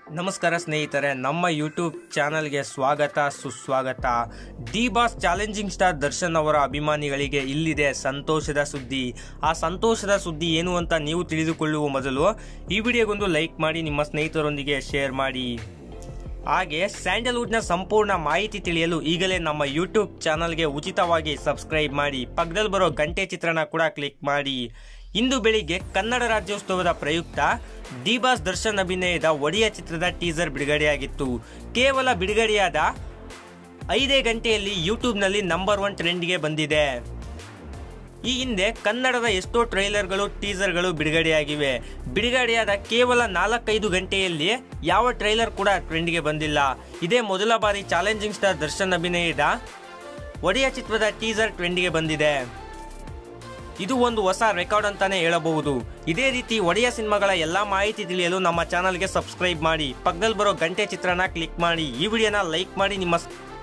ನಮಸ್ಕಾರ ಸ್ನೇಹಿತರೆ ನಮ್ಮ ಯೂಟ್ಯೂಬ್ ಚಾನಲ್ಗೆ ಸ್ವಾಗತ ಸುಸ್ವಾಗತ D boss challenging star Darshan ಅವರ ಅಭಿಮಾನಿಗಳಿಗೆ ಇಲ್ಲಿದೆ ಸಂತೋಷದ ಸುದ್ದಿ ಆ ಸಂತೋಷದ ಸುದ್ದಿ ಏನು ಅಂತ ನೀವು ತಿಳಿದುಕೊಳ್ಳುವ ಮೊದಲು ಈ ವಿಡಿಯೋಗೊಂದು ಲೈಕ್ ಮಾಡಿ ನಿಮ್ಮ ಸ್ನೇಹಿತರೊಂದಿಗೆ ಶೇರ್ ಮಾಡಿ ಹಾಗೆ ಸ್ಯಾಂಡಲ್ವುಡ್ನ ಸಂಪೂರ್ಣ ಮಾಹಿತಿ ತಿಳಿಯಲು ಈಗಲೇ ನಮ್ಮ ಯೂಟ್ಯೂಬ್ ಚಾನಲ್ಗೆ ಉಚಿತವಾಗಿ ಸಬ್ಸ್ಕ್ರೈಬ್ ಮಾಡಿ ಪಕ್ಕದಲ್ಲಿ ಬರೋ ಗಂಟೆ ಚಿತ್ರಣ ಕೂಡ ಕ್ಲಿಕ್ ಮಾಡಿ ಇಂದು ಬೆಳಿಗ್ಗೆ ಕನ್ನಡ ರಾಜ್ಯೋತ್ಸವದ ಪ್ರಯುಕ್ತ ಡಿ ಬಾಸ್ ದರ್ಶನ್ ಅಭಿನಯದ ಒಡಿಯ ಚಿತ್ರದ ಟೀಸರ್ ಬಿಡುಗಡೆಯಾಗಿತ್ತು ಕೇವಲ ಬಿಡುಗಡೆಯಾದ ಐದೇ ಗಂಟೆಯಲ್ಲಿ ಯೂಟ್ಯೂಬ್ನಲ್ಲಿ ನಂಬರ್ ಒನ್ ಟ್ರೆಂಡ್ಗೆ ಬಂದಿದೆ ಈ ಹಿಂದೆ ಕನ್ನಡದ ಎಷ್ಟೋ ಟ್ರೈಲರ್ಗಳು ಟೀಸರ್ಗಳು ಬಿಡುಗಡೆಯಾಗಿವೆ ಬಿಡುಗಡೆಯಾದ ಕೇವಲ ನಾಲ್ಕೈದು ಗಂಟೆಯಲ್ಲಿ ಯಾವ ಟ್ರೈಲರ್ ಕೂಡ ಟ್ರೆಂಡ್ಗೆ ಬಂದಿಲ್ಲ ಇದೇ ಮೊದಲ ಬಾರಿ ಚಾಲೆಂಜಿಂಗ್ ಸ್ಟಾರ್ ದರ್ಶನ್ ಅಭಿನಯದ ಒಡೆಯ ಚಿತ್ರದ ಟೀಸರ್ ಟ್ರೆಂಡ್ಗೆ ಬಂದಿದೆ ಇದು ಒಂದು ಹೊಸ ರೆಕಾರ್ಡ್ ಅಂತಾನೆ ಹೇಳಬಹುದು ಇದೇ ರೀತಿ ಒಡೆಯ ಸಿನಿಮಾಗಳ ಎಲ್ಲಾ ಮಾಹಿತಿ ತಿಳಿಯಲು ನಮ್ಮ ಚಾನಲ್ಗೆ ಸಬ್ಸ್ಕ್ರೈಬ್ ಮಾಡಿ ಪಕ್ಕದಲ್ಲಿ ಬರೋ ಗಂಟೆ ಚಿತ್ರನ ಕ್ಲಿಕ್ ಮಾಡಿ ಈ ವಿಡಿಯೋನ ಲೈಕ್ ಮಾಡಿ ನಿಮ್ಮ